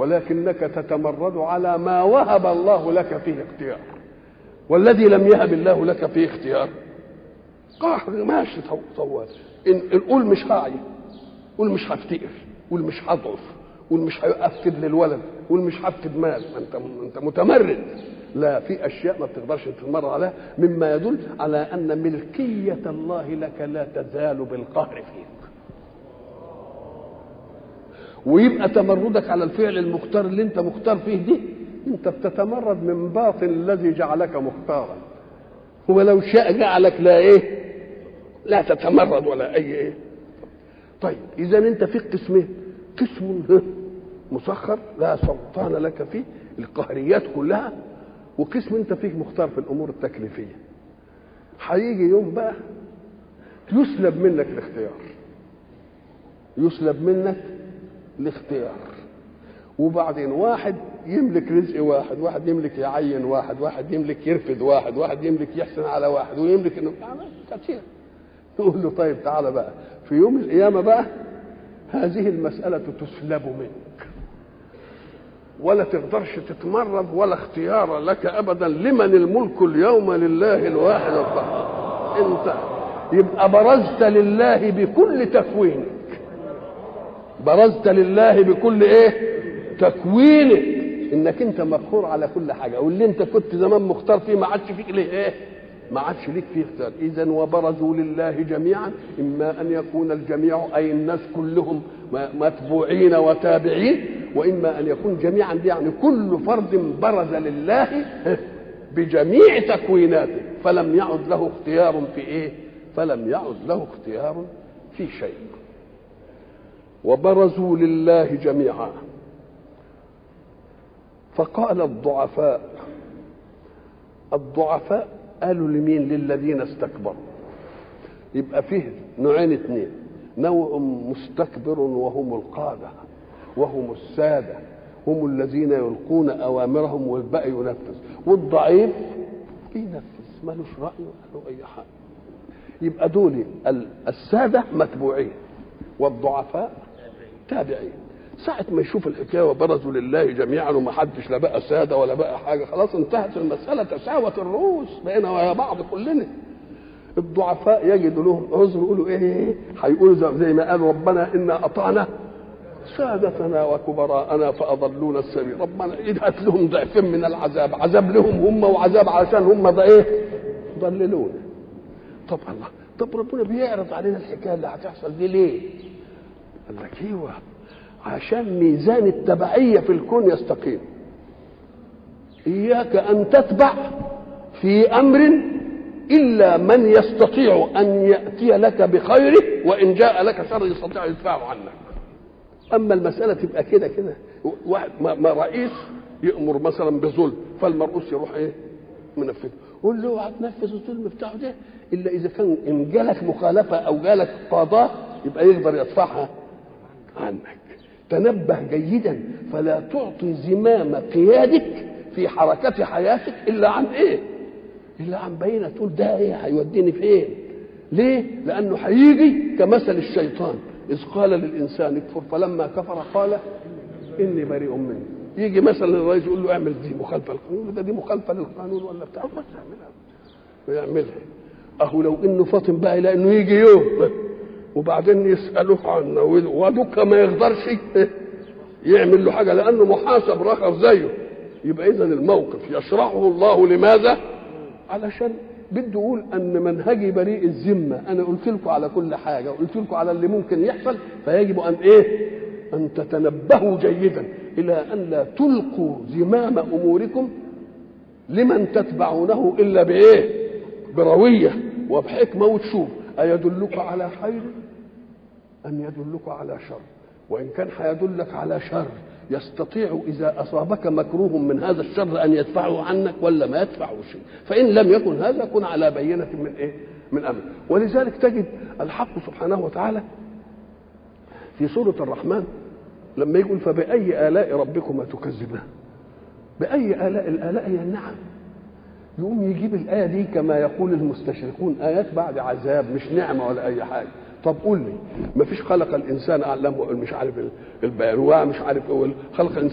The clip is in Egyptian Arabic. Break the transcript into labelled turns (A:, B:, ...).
A: ولكنك تتمرد على ما وهب الله لك فيه اختيار والذي لم يهب الله لك فيه اختيار قهر ماشي طوال إن إن قول مش هعي قول مش هفتقر قول مش هضعف قول مش هأفقد للولد قول مش هفقد مال ما انت انت متمرد لا في اشياء ما بتقدرش تتمرد عليها مما يدل على ان ملكيه الله لك لا تزال بالقهر فيك ويبقى تمردك على الفعل المختار اللي انت مختار فيه دي انت بتتمرد من باطن الذي جعلك مختارا هو لو شاء جعلك لا ايه لا تتمرد ولا اي ايه طيب اذا انت فيك قسمين قسم مسخر لا سلطان لك فيه القهريات كلها وقسم انت فيك مختار في الامور التكليفيه هيجي يوم بقى يسلب منك الاختيار يسلب منك الاختيار وبعدين واحد يملك رزق واحد واحد يملك يعين واحد واحد يملك يرفض واحد واحد يملك يحسن على واحد ويملك انه كثير نقول له طيب تعالى بقى في يوم القيامه بقى هذه المساله تسلب منك ولا تقدرش تتمرد ولا اختيار لك ابدا لمن الملك اليوم لله الواحد القهار انت يبقى برزت لله بكل تكوينك برزت لله بكل ايه تكوينك انك انت مقهور على كل حاجه واللي انت كنت زمان مختار فيه ما عادش فيك ليه ايه ما عادش ليك فيه اختيار اذا وبرزوا لله جميعا اما ان يكون الجميع اي الناس كلهم متبوعين وتابعين واما ان يكون جميعا دي يعني كل فرد برز لله بجميع تكويناته فلم يعد له اختيار في ايه فلم يعد له اختيار في شيء وبرزوا لله جميعا فقال الضعفاء الضعفاء قالوا لمين للذين استكبروا يبقى فيه نوعين اثنين نوع مستكبر وهم القادة وهم السادة هم الذين يلقون أوامرهم والباقي ينفذ والضعيف ينفذ ملوش رأي ولا له أي حاجة يبقى دول السادة متبوعين والضعفاء تابعين ساعة ما يشوف الحكاية وبرزوا لله جميعا وما حدش لا بقى سادة ولا بقى حاجة خلاص انتهت المسألة تساوت الرؤوس بقينا ويا بعض كلنا الضعفاء يجدوا لهم عذر يقولوا ايه هيقولوا زي ما قال ربنا انا اطعنا سادتنا وكبراءنا فاضلونا السبيل ربنا هات لهم ضعفين من العذاب عذاب لهم هم وعذاب علشان هم ده ايه ضللونا طب الله طب ربنا بيعرض علينا الحكايه اللي هتحصل دي ليه قال لك ايوه عشان ميزان التبعيه في الكون يستقيم اياك ان تتبع في امر الا من يستطيع ان ياتي لك بخيره وان جاء لك شر يستطيع يدفعه عنك اما المساله تبقى كده كده واحد ما رئيس يامر مثلا بظلم فالمرؤوس يروح ايه منفذ قول له اوعى تنفذ الظلم بتاعه ده الا اذا كان ان جالك مخالفه او جالك قضاء يبقى يقدر يدفعها عنك تنبه جيدا فلا تعطي زمام قيادك في حركة حياتك إلا عن إيه؟ إلا عن بينة تقول ده إيه هيوديني فين؟ ليه؟ لأنه هيجي كمثل الشيطان إذ قال للإنسان اكفر فلما كفر قال إني بريء منه يجي مثلا الرئيس يقول له اعمل دي مخالفة للقانون ده دي مخالفة للقانون ولا بتاع بس يعملها ويعملها أهو لو إنه فاطم بقى إلى إنه يجي يوم وبعدين يسألوه عنه ودك ما يقدرش يعمل له حاجة لأنه محاسب رخص زيه يبقى إذا الموقف يشرحه الله لماذا؟ علشان بده يقول أن منهجي بريء الذمة أنا قلت لكم على كل حاجة وقلت لكم على اللي ممكن يحصل فيجب أن إيه؟ أن تتنبهوا جيدا إلى أن لا تلقوا زمام أموركم لمن تتبعونه إلا بإيه؟ بروية وبحكمة وتشوف أيدلك على خير أم يدلك على شر وإن كان هيدلك على شر يستطيع إذا أصابك مكروه من هذا الشر أن يدفعه عنك ولا ما يدفعه شيء فإن لم يكن هذا كن على بينة من إيه من أمر ولذلك تجد الحق سبحانه وتعالى في سورة الرحمن لما يقول فبأي آلاء ربكما تكذبان بأي آلاء الآلاء هي النعم يقوم يجيب الآية دي كما يقول المستشرقون آيات بعد عذاب مش نعمة ولا أي حاجة طب قول لي ما فيش خلق الإنسان أعلم مش عارف البيروع مش عارف خلق الإنسان